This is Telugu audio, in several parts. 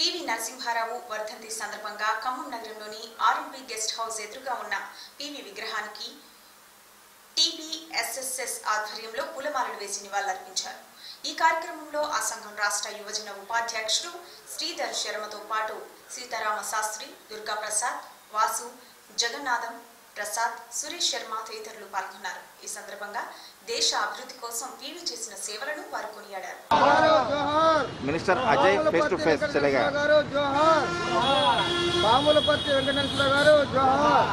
పివి నరసింహారావు వర్ధంతి సందర్భంగా ఖమ్మం నగరంలోని ఆర్ఎంపీ గెస్ట్ హౌస్ ఎదురుగా ఉన్న పివి విగ్రహానికి టీబీఎస్ఎస్ఎస్ ఆధ్వర్యంలో పూలమాలలు వేసి నివాళులర్పించారు ఈ కార్యక్రమంలో ఆ సంఘం రాష్ట్ర యువజన ఉపాధ్యక్షుడు శ్రీధర్ శర్మతో పాటు సీతారామ శాస్త్రి దుర్గా ప్రసాద్ వాసు జగన్నాథం ప్రసాద్ సురేష్ శర్మ తదితరులు పాల్గొన్నారు ఈ సందర్భంగా దేశ అభివృద్ధి కోసం పీవీ చేసిన సేవలను వారు కొనియాడారు minister Ajay face to face చలేగా గారు జోహార్ పాములపర్తి వెంకటేశ్వర గారు జోహార్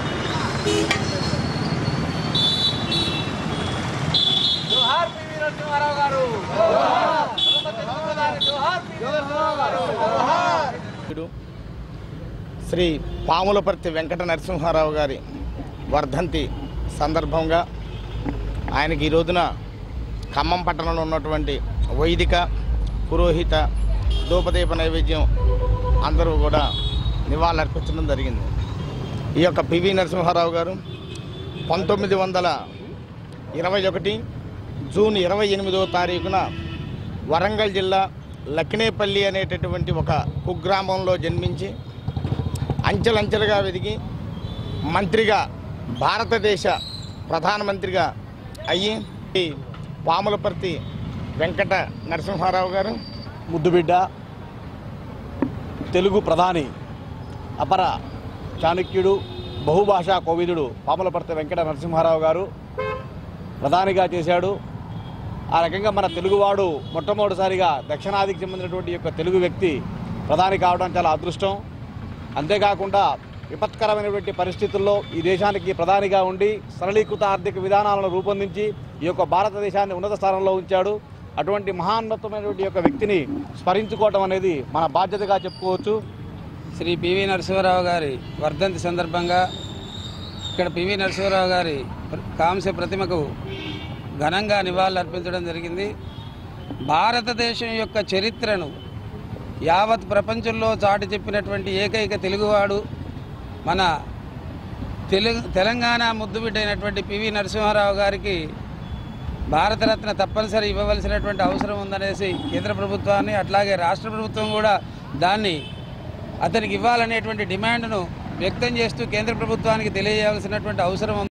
జోహార్ పివి నరసింహారావు గారు జోహార్ పివి ఇప్పుడు శ్రీ పాములపర్తి వెంకట నరసింహారావు గారి వర్ధంతి సందర్భంగా ఆయనకి ఈ రోజున ఖమ్మం పట్టణంలో ఉన్నటువంటి వైదిక పురోహిత ధూపదీప నైవేద్యం అందరూ కూడా నివాళులర్పించడం జరిగింది ఈ యొక్క పివి నరసింహారావు గారు పంతొమ్మిది వందల ఇరవై ఒకటి జూన్ ఇరవై ఎనిమిదవ తారీఖున వరంగల్ జిల్లా లక్నేపల్లి అనేటటువంటి ఒక కుగ్రామంలో జన్మించి అంచెలంచెలుగా వెదిగి మంత్రిగా భారతదేశ ప్రధానమంత్రిగా అయ్యి ఈ పాములపర్తి వెంకట నరసింహారావు గారు ముద్దుబిడ్డ తెలుగు ప్రధాని అపర చాణక్యుడు బహుభాషా కోవిదుడు పాములపర్తి వెంకట నరసింహారావు గారు ప్రధానిగా చేశాడు ఆ రకంగా మన తెలుగువాడు మొట్టమొదటిసారిగా దక్షిణాదికి చెందినటువంటి యొక్క తెలుగు వ్యక్తి ప్రధాని కావడం చాలా అదృష్టం అంతేకాకుండా విపత్కరమైనటువంటి పరిస్థితుల్లో ఈ దేశానికి ప్రధానిగా ఉండి సరళీకృత ఆర్థిక విధానాలను రూపొందించి ఈ యొక్క భారతదేశాన్ని ఉన్నత స్థానంలో ఉంచాడు అటువంటి మహాన్నతమైనటువంటి యొక్క వ్యక్తిని స్మరించుకోవటం అనేది మన బాధ్యతగా చెప్పుకోవచ్చు శ్రీ పివి నరసింహారావు గారి వర్ధంతి సందర్భంగా ఇక్కడ పివి నరసింహారావు గారి ప్ర- కాంస్య ప్రతిమకు ఘనంగా నివాళులు అర్పించడం జరిగింది భారతదేశం యొక్క చరిత్రను యావత్ ప్రపంచంలో చాటి చెప్పినటువంటి ఏకైక తెలుగువాడు మన తెలుగు తెలంగాణ ముద్దుబిడ్డైనటువంటి పివి నరసింహారావు గారికి భారతరత్న తప్పనిసరి ఇవ్వవలసినటువంటి అవసరం ఉందనేసి కేంద్ర ప్రభుత్వాన్ని అట్లాగే రాష్ట్ర ప్రభుత్వం కూడా దాన్ని అతనికి ఇవ్వాలనేటువంటి డిమాండ్ను వ్యక్తం చేస్తూ కేంద్ర ప్రభుత్వానికి తెలియజేయాల్సినటువంటి అవసరం ఉంది